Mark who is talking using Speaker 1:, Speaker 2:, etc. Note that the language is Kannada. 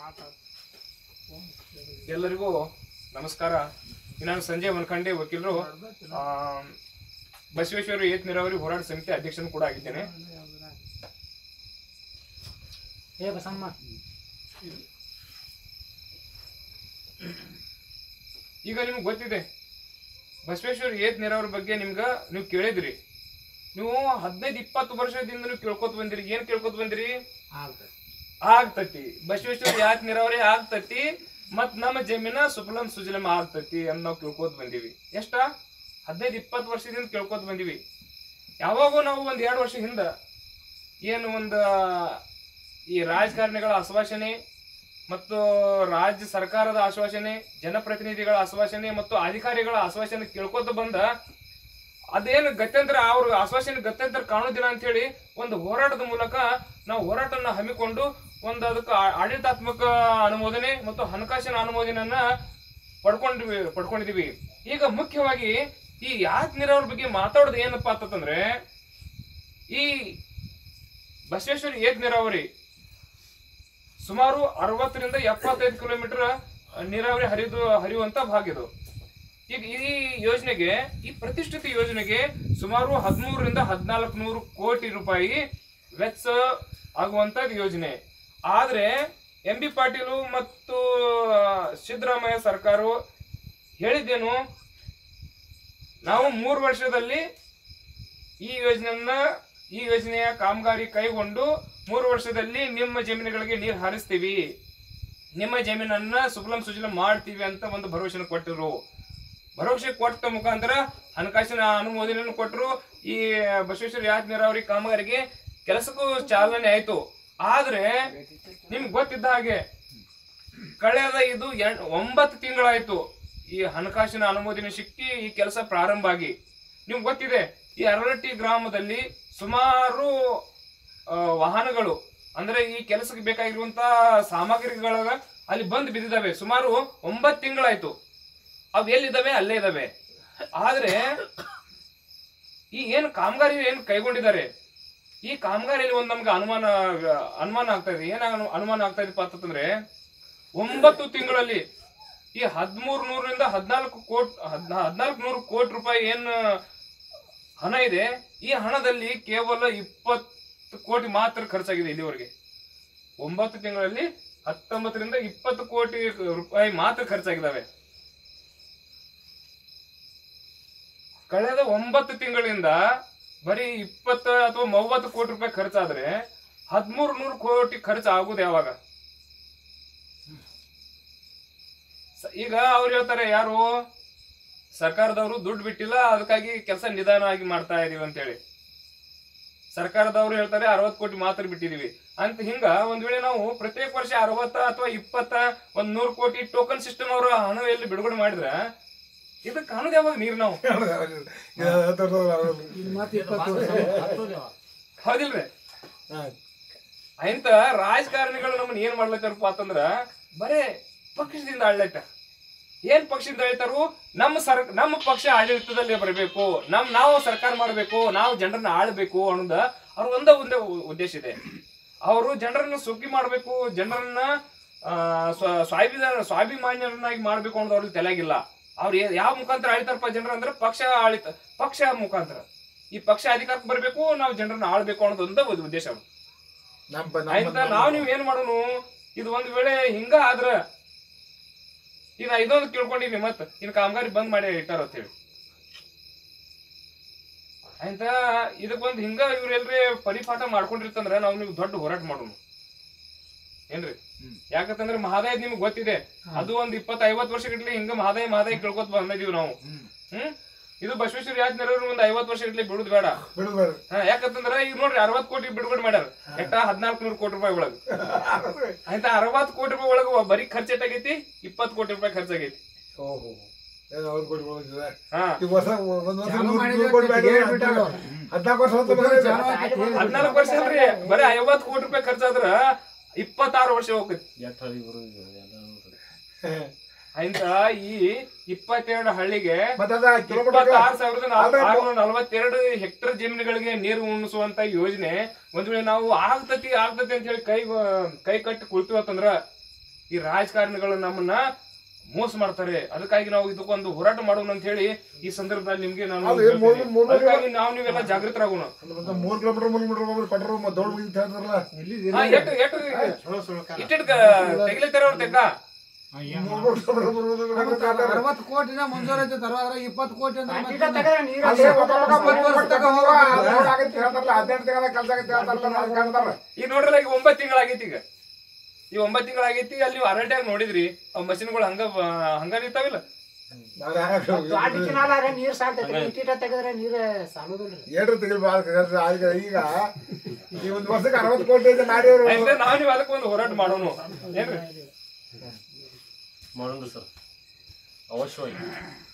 Speaker 1: ಎಲ್ಲರಿಗೂ ನಮಸ್ಕಾರ ನಾನು ಸಂಜಯ್ ಮನ್ಕಂಡೆ ವಕೀಲರು ಆ, ಬಸವೇಶ್ವರ ಏತ್ ನೀರಾವರಿ ಹೋರಾಟ ಸಮಿತಿ ಅಧ್ಯಕ್ಷನು ಕೂಡ ಆಗಿದ್ದೇನೆ
Speaker 2: ಏ ಬಸಮ್ಮ
Speaker 1: ಈಗ ನಿಮ್ಗೆ ಗೊತ್ತಿದೆ ಬಸವೇಶ್ವರ ಏತ್ ನೀರಾವರಿ ಬಗ್ಗೆ ನಿಮ್ಗ ನೀವು ಕೇಳಿದ್ರಿ ನೀವು ಹದಿನೈದು ಇಪ್ಪತ್ತು ವರ್ಷದಿಂದ ನೀವು ಕೇಳ್ಕೊತ ಬಂದಿರಿ ಏನ್ ಕೇಳ್ಕೊತ ಬಂದಿರಿ ಆಗ್ತತಿ ಬಸವೇಶ್ವರ ಯಾಕೆ ನೀರಾವರಿ ಆಗ್ತತಿ ಮತ್ ನಮ್ಮ ಜಮೀನ ಸುಫಲಂ ಸುಜಲಂ ಆಗ್ತತಿ ಅಂತ ನಾವು ಕೇಳ್ಕೊತ ಬಂದೀವಿ ಎಷ್ಟ ಹದಿನೈದು ಇಪ್ಪತ್ತು ವರ್ಷದಿಂದ ಕೇಳ್ಕೊತ ಬಂದೀವಿ ಯಾವಾಗೂ ನಾವು ಒಂದ್ ಎರಡು ವರ್ಷ ಹಿಂದ ಏನು ಒಂದು ಈ ರಾಜಕಾರಣಿಗಳ ಆಶ್ವಾಸನೆ ಮತ್ತು ರಾಜ್ಯ ಸರ್ಕಾರದ ಆಶ್ವಾಸನೆ ಜನಪ್ರತಿನಿಧಿಗಳ ಆಶ್ವಾಸನೆ ಮತ್ತು ಅಧಿಕಾರಿಗಳ ಆಶ್ವಾಸನೆ ಕೇಳ್ಕೊತ ಬಂದ ಅದೇನು ಗತ್ಯಂತರ ಅವ್ರ ಆಶ್ವಾಸನೆ ಗತ್ಯಂತರ ಕಾಣೋದಿಲ್ಲ ಅಂತ ಹೇಳಿ ಒಂದು ಹೋರಾಟದ ಮೂಲಕ ನಾವು ಹೋರಾಟನ ಹಮ್ಮಿಕೊಂಡು ಒಂದು ಅದಕ್ಕೆ ಆ- ಆಡಳಿತಾತ್ಮಕ ಅನುಮೋದನೆ ಮತ್ತು ಹಣಕಾಸಿನ ಅನುಮೋದನೆಯನ್ನ ಪಡ್ಕೊಂಡಿವಿ ಪಡ್ಕೊಂಡಿದೀವಿ ಈಗ ಮುಖ್ಯವಾಗಿ ಈ ಯಾತ್ ನೀರಾವರಿ ಬಗ್ಗೆ ಮಾತಾಡೋದು ಏನಪ್ಪಾ ಅಂತಂದ್ರೆ ಈ ಬಸವೇಶ್ವರ ಏತ್ ನೀರಾವರಿ ಸುಮಾರು ಅರವತ್ತರಿಂದ ಎಪ್ಪತ್ತೈದು ಕಿಲೋಮೀಟರ್ ನೀರಾವರಿ ಹರಿದು ಹರಿಯುವಂತ ಭಾಗ ಇದು ಈಗ ಈ ಯೋಜನೆಗೆ ಈ ಪ್ರತಿಷ್ಠಿತ ಯೋಜನೆಗೆ ಸುಮಾರು ಹದಿಮೂರರಿಂದ ಹದಿನಾಲ್ಕು ನೂರು ಕೋಟಿ ರೂಪಾಯಿ ವೆಚ್ಚ ಆಗುವಂತದ್ದು ಯೋಜನೆ ಆದ್ರೆ ಎಂ ಬಿ ಪಾಟೀಲು ಮತ್ತು ಸಿದ್ದರಾಮಯ್ಯ ಸರ್ಕಾರವು ಹೇಳಿದ್ದೇನು ನಾವು ಮೂರು ವರ್ಷದಲ್ಲಿ ಈ ಯೋಜನೆಯನ್ನ ಈ ಯೋಜನೆಯ ಕಾಮಗಾರಿ ಕೈಗೊಂಡು ಮೂರು ವರ್ಷದಲ್ಲಿ ನಿಮ್ಮ ಜಮೀನುಗಳಿಗೆ ನೀರು ಹಾರಿಸ್ತೀವಿ ನಿಮ್ಮ ಜಮೀನನ್ನ ಸುಫಲಂ ಸುಜಲಂ ಮಾಡ್ತೀವಿ ಅಂತ ಒಂದು ಭರವಸೆನ ಕೊಟ್ಟಿರು ಭರವಸೆ ಕೊಟ್ಟ ಮುಖಾಂತರ ಹಣಕಾಸಿನ ಅನುಮೋದನೆಯನ್ನು ಕೊಟ್ಟರು ಈ ಬಸವೇಶ್ವರ ಯಾತ್ ನೀರಾವರಿ ಕಾಮಗಾರಿಗೆ ಕೆಲಸಕ್ಕೂ ಚಾಲನೆ ಆಯ್ತು ಆದ್ರೆ ನಿಮ್ಗೆ ಗೊತ್ತಿದ್ದ ಹಾಗೆ ಕಳೆದ ಇದು ಎಂ- ಒಂಬತ್ತು ತಿಂಗಳಾಯ್ತು ಈ ಹಣಕಾಸಿನ ಅನುಮೋದನೆ ಸಿಕ್ಕಿ ಈ ಕೆಲಸ ಪ್ರಾರಂಭ ಆಗಿ ನಿಮ್ಗೆ ಗೊತ್ತಿದೆ ಈ ಅರಳಟ್ಟಿ ಗ್ರಾಮದಲ್ಲಿ ಸುಮಾರು ಆ, ವಾಹನಗಳು ಅಂದ್ರೆ ಈ ಕೆಲಸಕ್ಕೆ ಬೇಕಾಗಿರುವಂತ ಸಾಮಗ್ರಿಗಳ ಅಲ್ಲಿ ಬಂದು ಬಿದ್ದಿದ್ದಾವೆ ಸುಮಾರು ಒಂಬತ್ತು ತಿಂಗಳಾಯ್ತು ಅವ್ ಎಲ್ಲಿದ್ದಾವೆ ಅಲ್ಲೇ ಇದಾವೆ ಆದ್ರೆ ಈ ಏನು ಕಾಮಗಾರಿ ಏನು ಕೈಗೊಂಡಿದ್ದಾರೆ ಈ ಕಾಮಗಾರಿಯಲ್ಲಿ ಒಂದು ನಮ್ಗೆ ಅನುಮಾನ ಅನುಮಾನ ಆಗ್ತಾ ಇದೆ ಏನ ಅನುಮಾನ ಆಗ್ತಾ ಇದೆಪ್ಪ ಅಂತಂದ್ರೆ ಒಂಬತ್ತು ತಿಂಗಳಲ್ಲಿ ಈ ಹದಿಮೂರು ನೂರರಿಂದ ಹದಿನಾಲ್ಕು ಕೋಟಿ ಹದಿನಾಲ್ಕು ನೂರು ಕೋಟಿ ರೂಪಾಯಿ ಏನು ಹಣ ಇದೆ ಈ ಹಣದಲ್ಲಿ ಕೇವಲ ಇಪ್ಪತ್ತು ಕೋಟಿ ಮಾತ್ರ ಖರ್ಚಾಗಿದೆ ಇಲ್ಲಿವರೆಗೆ ಒಂಬತ್ತು ತಿಂಗಳಲ್ಲಿ ಹತ್ತೊಂಬತ್ತರಿಂದ ಇಪ್ಪತ್ತು ಕೋಟಿ ರೂಪಾಯಿ ಮಾತ್ರ ಖರ್ಚಾಗಿದ್ದಾವೆ ಕಳೆದ ಒಂಬತ್ತು ತಿಂಗಳಿಂದ ಬರೀ ಇಪ್ಪತ್ತು ಅಥವಾ ಮೂವತ್ತು ಕೋಟಿ ರೂಪಾಯಿ ಖರ್ಚಾದ್ರೆ ಹದಿಮೂರು ನೂರು ಕೋಟಿ ಖರ್ಚು ಆಗುದು ಯಾವಾಗ ಸ- ಈಗ ಅವ್ರು ಹೇಳ್ತಾರೆ ಯಾರು ಸರ್ಕಾರದವರು ದುಡ್ಡು ಬಿಟ್ಟಿಲ್ಲ ಅದಕ್ಕಾಗಿ ಕೆಲಸ ನಿಧಾನವಾಗಿ ಮಾಡ್ತಾ ಇದೀವಿ ಅಂತೇಳಿ ಸರ್ಕಾರದವರು ಹೇಳ್ತಾರೆ ಅರವತ್ತು ಕೋಟಿ ಮಾತ್ರ ಬಿಟ್ಟಿದೀವಿ ಅಂತ ಹಿಂಗ ಒಂದ್ ವೇಳೆ ನಾವು ಪ್ರತ್ಯೇಕ ವರ್ಷ ಅರವತ್ತ ಅಥವಾ ಇಪ್ಪತ್ತ ಒಂದ್ ನೂರು ಕೋಟಿ ಟೋಕನ್ ಸಿಸ್ಟಮ್ ಅವರು ಹಣ ಎಲ್ಲಿ ಬಿಡುಗಡೆ ಮಾಡಿದ್ರ ಇದಕ್ಕೆ ಕಾಣೋದು ಯಾವಾಗ ನೀರು ನಾವು
Speaker 2: ಮತ್ತೆ ಇಪ್ಪತ್ತು ವರ್ಷ ಹತ್ತೋದೇವ
Speaker 1: ಹೌದಿಲ್ರಿ ಇಂತ ರಾಜಕಾರಣಿಗಳು ನಮ್ಮನ್ನ ಏನ್ ಮಾಡ್ಲತ್ತಾರಪ್ಪ ಅಂತಂದ್ರ ಬರೇ ಪಕ್ಷದಿಂದ ಆಳ್ಲೈತ ಏನ್ ಪಕ್ಷದಿಂದ ಹೇಳ್ತಾರು ನಮ್ಮ ಸರ್ ನಮ್ಮ ಪಕ್ಷ ಆಡಳಿತದಲ್ಲಿ ಬರಬೇಕು ನಮ್ ನಾವು ಸರ್ಕಾರ ಮಾಡಬೇಕು ನಾವು ಜನರನ್ನ ಆಳ್ಬೇಕು ಅನ್ನೋದ ಅವ್ರ ಒಂದ ಒಂದೇ ಉ- ಉದ್ದೇಶ ಇದೆ ಅವರು ಜನರನ್ನ ಸುಖಿ ಮಾಡ್ಬೇಕು ಜನರನ್ನ ಆ, ಸ್ವ- ಸ್ವಾಭಿಮಾನ ಸ್ವಾಭಿಮಾನ್ಯರನ್ನಾಗಿ ಮಾಡ್ಬೇಕು ಅನ್ನೋದು ಅವ್ರಿಗೆ ತಲೆಗಿಲ್ಲ ಅವ್ರು ಏ- ಯಾವ ಮುಖಾಂತರ ಆಳ್ತಾರಪ್ಪ ಜನರ ಅಂದ್ರೆ ಪಕ್ಷ ಆಳಿತ ಪಕ್ಷ ಮುಖಾಂತರ ಈ ಪಕ್ಷ ಅಧಿಕಾರಕ್ಕೆ ಬರಬೇಕು ನಾವು ಜನರನ್ನ ಆಳ್ಬೇಕು ಅನ್ನೋದು ಒಂದೇ ಒಂದು ಉದ್ದೇಶ ಅವ್ರ್ದು. ಆಯ್ತಾ ನಾವ್ ನೀವ್ ಏನ್ ಮಾಡೋನು ಇದು ಒಂದ್ ವೇಳೆ ಹಿಂಗ ಆದ್ರ ಈಗ ನಾ ಇದೊಂದು ಕೇಳ್ಕೊಂಡಿನಿ ಮತ್ ಇನ್ ಕಾಮಗಾರಿ ಬಂದ್ ಮಾಡಿ ಇಟ್ಟಾರ ಅಂತ ಹೇಳಿ ಆಯ್ತಾ ಇದಕ್ ಒಂದ್ ಹಿಂಗ ಇವ್ರೆಲ್ರಿ ಪರಿಪಾಠ ಮಾಡ್ಕೊಂಡಿರ್ತಂದ್ರ ನಾವ್ ನೀವು ದೊಡ್ಡ ಹೋರಾಟ ಮಾಡೋಣ ಏನ್ರಿ ಯಾಕಂತಂದ್ರೆ ಮಹಾದಾಯ ನಿಮ್ಗೆ ಗೊತ್ತಿದೆ ಅದು ಒಂದ್ ಇಪ್ಪತ್ತ ಐವತ್ ವರ್ಷ ಗಟ್ಲೆ ಹಿಂಗ ಮಹಾದಾಯ ಮಹಾದಾಯ ಕೇಳ್ಕೊತ ಬಂದಿದೀವಿ ನಾವು ಹ್ಮ್ ಇದು ಬಸವೇಶ್ವರ ಯಾತ್ ನೆರವೇರು ಒಂದ್ ಐವತ್ ವರ್ಷ ಗಟ್ಲೆ ಬಿಡುದ್ ಬೇಡ ಹಾ, ಯಾಕಂತಂದ್ರ ಈಗ ನೋಡ್ರಿ ಅರವತ್ ಕೋಟಿ ಬಿಡುಗಡೆ ಮಾಡ್ಯಾರ ಎಷ್ಟ ಹದಿನಾಲ್ಕು ನೂರು ಕೋಟಿ ರೂಪಾಯಿ ಒಳಗ ಆಯ್ತಾ ಅರವತ್ ಕೋಟಿ ರೂಪಾಯಿ ಒಳಗ ಬರೀ ಖರ್ಚು ಎಷ್ಟಾಗೈತಿ ಇಪ್ಪತ್ ಕೋಟಿ ರೂಪಾಯಿ ಖರ್ಚಾಗೈತಿ ಹಾ
Speaker 2: ಚಾಲು ಮಾಡಿದ್ರೆ ಬಿಟ್ಟಾರ ಅವ್ರು. ಚಾಲು ಆಕೈತಿ.
Speaker 1: ಹದಿನಾಲ್ಕು ವರ್ಷ ಅಲ್ರಿ ಬರೀ ಐವತ್ ಕೋಟಿ ರೂಪಾಯಿ ಖರ್ಚಾದ್ರ ಇಪ್ಪತ್ತಾರು ವರ್ಷ ಹೋಗೈತಿ ಆಯ್ತಾ ಈ ಇಪ್ಪತ್ತೆರಡು ಹಳ್ಳಿಗೆ ಇಪ್ಪತ್ತಾರು ಸಾವಿರದ ನಾಲ್ಕು- ಆರುನೂರ ನಲವತ್ತೆರಡು ಹೆಕ್ಟರ್ ಜಮೀನುಗಳಿಗೆ ನೀರು ಉಣಿಸುವಂತ ಯೋಜನೆ ಒಂದ್ ವೇಳೆ ನಾವು ಆಗ್ತತಿ ಆಗ್ತತಿ ಅಂತ ಹೇಳಿ ಕೈ ಕೈ ಕಟ್ಟಿ ಕುಳ್ತೀವತ್ತಂದ್ರ ಈ ರಾಜಕಾರಣಿಗಳು ನಮ್ಮನ್ನ ಮೋಸ ಮಾಡ್ತಾರೆ ಅದಕ್ಕಾಗಿ ನಾವು ಇದಕ್ಕೊಂದು ಹೋರಾಟ ಮಾಡೋಣ ಅಂತ ಹೇಳಿ ಈ ಸಂದರ್ಭದಲ್ಲಿ ನಿಮ್ಗೆ ನಾನು
Speaker 2: ಅದು ಏನ್ ಮೂರ್-
Speaker 1: ಹೇಳ್ತೀನಿ.
Speaker 2: ಮೂರ್- ಮೂರ್-
Speaker 1: ಅದಕ್ಕಾಗಿ ನಾವು ನೀವೆಲ್ಲ ಜಾಗೃತರಾಗೋಣ
Speaker 2: ಮತ್ತೆ ಮೂರ್ ಕಿಲೋಮೀಟರ್ ಮೂರ್ ಕಿಲೋಮೀಟರ್ ಹೋಗ್ಬಿಟ್ಟು ಪೆಟ್ರೋಲ್ ದೌಡ್ ಮುಗಿದು ಹೇಳ್ತಾರಲ್ಲ
Speaker 1: ಹಾ, ಎಟ್ಟು ಎಟ್ಟು ಇಟ್ಟಿಟ್ ತೆಗಿಲಿತ್ತಾರ ಅವ್ರ ತೆಗ್ಗ
Speaker 2: ಮೂರ್ ಮೂರ್ ಕಿಲೋಮೀಟರ್ ಮೂರ್ ಮೂರ್ ಕಿಲೋಮೀಟರ್ ಹೇಳ್ತಾರೆ.
Speaker 3: ಅರವತ್ತು ಕೋಟಿನ ಮಂಜೂರಾತಿ ತರುವಾದ್ರೆ ಇಪ್ಪತ್ತು ಕೋಟಿ ಅಂದ್ರೆ
Speaker 4: ಅಡ್ಡಿಲ್ಲ
Speaker 3: ಮತ್ತೆ
Speaker 4: ತೆಗೆದ್ರೆ ನೀರು
Speaker 2: ಅಲ್ಲಿ
Speaker 4: ಅಷ್ಟೇ
Speaker 2: ಒಬ್ಬ ಮಗ
Speaker 3: ಇಪ್ಪತ್ತು ವರ್ಷ ತನಕ
Speaker 2: ಹೋಗುವ,
Speaker 3: ಹೋಗ್ಬೇಕು.
Speaker 2: ಅದು ಆಗೈತೆ ಹೇಳ್ತಾರಲ್ಲ, ಹದಿನೆಂಟು ತಿಂಗಳ ಕೆಲ್ಸ ಆಗೈತೆ ಹೇಳ್ತಾರಲ್ಲ, ನಾಲ್ಕು ಹೇಳ್ತಾರಲ್ಲ.
Speaker 1: ಈಗ ನೋಡ್ರಲ್ಲ ಈಗ ಒಂಬತ್ತು ತಿಂಗಳಾಗೈತಿ ಈಗ ಈ ಒಂಬತ್ತು ತಿಂಗಳಾಗೈತಿ ಅಲ್ಲಿ ನೀವು ಅರಟ್ಯಾಗ ನೋಡಿದ್ರಿ ಅವ್ ಮಷಿನ್ಗಳು ಹಂಗ ಹಂಗ ನಿಂತಾವಿಲ್ಲ
Speaker 2: ನಾವ್ ಯಾಕೆ
Speaker 4: ದೊಡ್ಡ ಕಿನಾಲಾರೆ ನೀರ್ ಸಾಲ್ತೈತ್ರಿ ಇಟ್ಟಿಟ ತೆಗೆದ್ರೆ ನೀರ್ ಸಾಲೋದಿಲ್ರಿ
Speaker 2: ಏನ್ರ ತೆಗಿಲ್ ಬಾಳ ಕಷ್ಟ. ಈಗ ಈಗ ಈ ಒಂದು ವರ್ಷಕ್ಕೆ ಅರವತ್ತು ಕೋಟಿ ಇದೆ ನಾಡಿಯವರು
Speaker 1: ಆಯ್ತಾ ನಾವ್ ನೀವು ಅದಕ್ಕೆ ಒಂದು ಹೋರಾಟ ಮಾಡೋಣ ಏನ್ರಿ
Speaker 5: ಮಾಡೋಣ ಸರ್ ಅವಶ್ಯವಾಗಿ